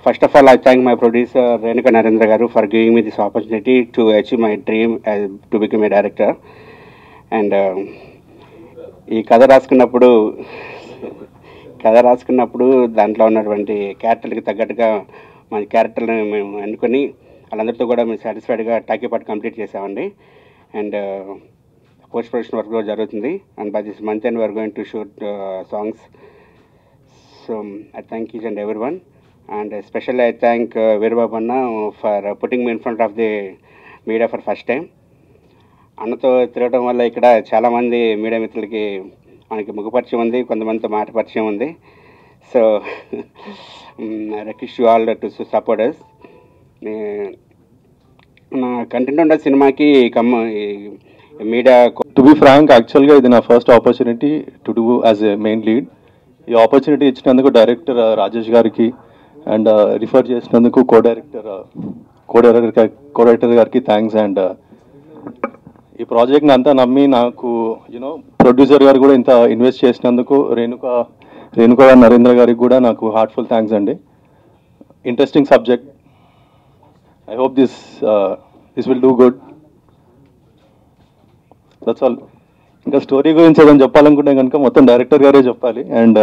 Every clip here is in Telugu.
First of all, I thank my producer Renuka Narendra Garu for giving me this opportunity to achieve my dream as, to become a director. And uh, ఈ కథ రాసుకున్నప్పుడు కథ రాసుకున్నప్పుడు దాంట్లో ఉన్నటువంటి క్యారెక్టర్కి తగ్గట్టుగా మన క్యారెక్టర్ని మేము ఎన్నుకొని వాళ్ళందరితో కూడా మేము సాటిస్ఫైడ్గా టాకీ పార్ట్ కంప్లీట్ చేసామండి అండ్ పోస్ట్ ప్రొడక్షన్ వర్క్ కూడా జరుగుతుంది and by this month and we are going to shoot songs so I thank each and every one and especially I thank Veerababu అన్న for putting me in front of the media for first time అన్నతో తిరగడం వల్ల ఇక్కడ చాలామంది మీడియా మిత్రులకి మనకి ముఖపరిచయం ఉంది కొంతమందితో మాట పరిచయం ఉంది so request you all to support us నా కంటెంట్ ఉన్న సినిమాకి కమ్మ మీడియా టు బి ఫ్రాంక్ యాక్చువల్గా ఇది నా first opportunity to do as a main lead ఈ ఆపర్చునిటీ ఇచ్చినందుకు డైరెక్టర్ రాజేష్ గారికి అండ్ రిఫర్ చేసినందుకు co director co director co director గారికి థ్యాంక్స్ అండ్ ఈ ప్రాజెక్ట్ని అంతా నమ్మి నాకు యూనో ప్రొడ్యూసర్ గారు కూడా ఇంత ఇన్వెస్ట్ చేసినందుకు రేణుక రేణుక నరేంద్ర గారికి కూడా నాకు హార్ట్ఫుల్ థ్యాంక్స్ అండి interesting subject I hope this this will do good that's all ఇంకా స్టోరీ గురించి ఏదైనా చెప్పాలనుకుంటే కనుక మొత్తం డైరెక్టర్ గారే చెప్పాలి and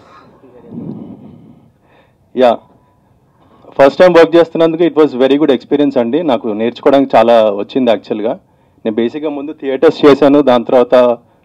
yeah first time work చేస్తున్నందుకు it was very good experience అండి నాకు నేర్చుకోవడానికి చాలా వచ్చింది యాక్చువల్గా నేను బేసిక్గా ముందు థియేటర్స్ చేశాను దాని తర్వాత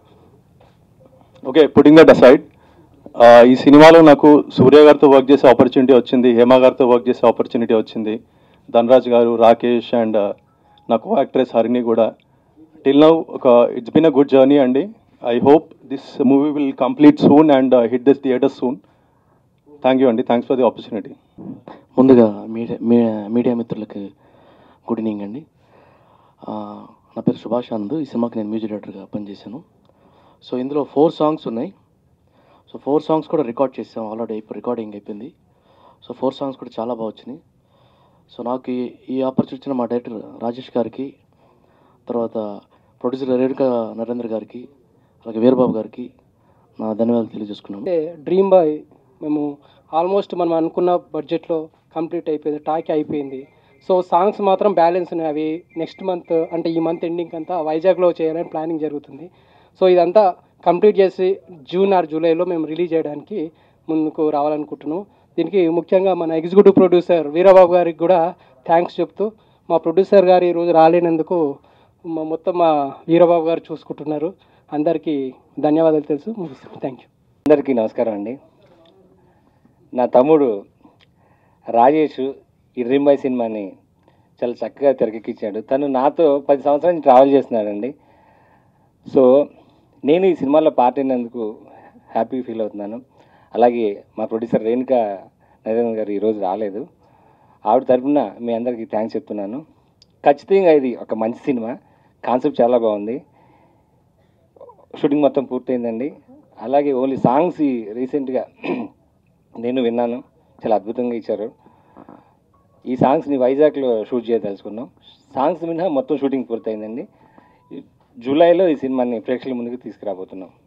ఓకే పుటింగ్ దట్ అసైడ్ ఈ సినిమాలో నాకు సూర్య గారితో వర్క్ చేసే ఆపర్చునిటీ వచ్చింది హేమ గారితో వర్క్ చేసే ఆపర్చునిటీ వచ్చింది ధనరాజ్ గారు రాకేష్ అండ్ నా కో యాక్ట్రెస్ హరిణి కూడా టిల్ నౌ ఒక it's been a good journey అండి I hope this movie will complete soon and hit this theatre soon thank you అండి థ్యాంక్స్ ఫర్ ది ఆపర్చునిటీ ముందుగా మీడియా మీ- మీడియా మిత్రులకు గుడ్ ఈవినింగ్ అండి ఆ, నా పేరు సుభాష్ ఆనంద్ ఈ సినిమాకి నేను మ్యూజిక్ డైరెక్టర్గా పనిచేశాను సో ఇందులో ఫోర్ సాంగ్స్ ఉన్నాయి సో ఫోర్ సాంగ్స్ కూడా రికార్డ్ చేసాం ఆల్రెడీ ఇప్పుడు రికార్డింగ్ అయిపోయింది సో ఫోర్ సాంగ్స్ కూడా చాలా బాగా వచ్చినాయి సో నాకు ఈ- ఈ ఆపర్చునిటీ ఇచ్చిన మా డైరెక్టర్ రాజేష్ గారికి తర్వాత ప్రొడ్యూసర్ రేణుక నరేంద్ర గారికి అలాగే వీరబాబు గారికి నా ధన్యవాదాలు తెలియజేసుకున్నాము అంటే డ్రీమ్ బాయ్ మేము ఆల్మోస్ట్ మనం అనుకున్న బడ్జెట్లో కంప్లీట్ అయిపోయింది టాకీ అయిపోయింది సో సాంగ్స్ మాత్రం బ్యాలెన్స్ ఉన్నాయి అవి నెక్స్ట్ మంత్ అంటే ఈ మంత్ ఎండింగ్ అంతా వైజాగ్లో చేయాలని ప్లానింగ్ జరుగుతుంది సో ఇదంతా కంప్లీట్ చేసి జూన్ ఆర్ జూలైలో మేము రిలీజ్ చేయడానికి ముందుకు రావాలనుకుంటున్నాం దీనికి ముఖ్యంగా మన ఎగ్జిక్యూటివ్ ప్రొడ్యూసర్ వీరబాబు గారికి కూడా థ్యాంక్స్ చెప్తూ మా ప్రొడ్యూసర్ గారు ఈరోజు రాలేనందుకు మా మొత్తం మా వీరబాబు గారు చూసుకుంటున్నారు అందరికీ ధన్యవాదాలు తెలుసు ముగిస్తాను థ్యాంక్ యూ అందరికీ నమస్కారం అండి నా తమ్ముడు రాజేష్ ఈ రింబాయ్ సినిమాని చాలా చక్కగా తెరకెక్కించాడు తను నాతో పది సంవత్సరాల నుంచి ట్రావెల్ చేస్తున్నాడండి సో నేను ఈ సినిమాలో పార్ట్ అయినందుకు హ్యాపీ ఫీల్ అవుతున్నాను అలాగే మా ప్రొడ్యూసర్ రేణుక నరేంద్ర గారు ఈరోజు రాలేదు ఆవిడ తరపున మీ అందరికీ థ్యాంక్స్ చెప్తున్నాను ఖచ్చితంగా ఇది ఒక మంచి సినిమా కాన్సెప్ట్ చాలా బాగుంది షూటింగ్ మొత్తం పూర్తయిందండి అలాగే ఓన్లీ సాంగ్స్ ఈ రీసెంట్గా నేను విన్నాను చాలా అద్భుతంగా ఇచ్చారు ఈ సాంగ్స్ని వైజాగ్లో షూట్ చేయదలుచుకున్నాం సాంగ్స్ మినహా మొత్తం షూటింగ్ పూర్తయిందండి జూలైలో ఈ సినిమాని ప్రేక్షకుల ముందుకు తీసుకురాబోతున్నాం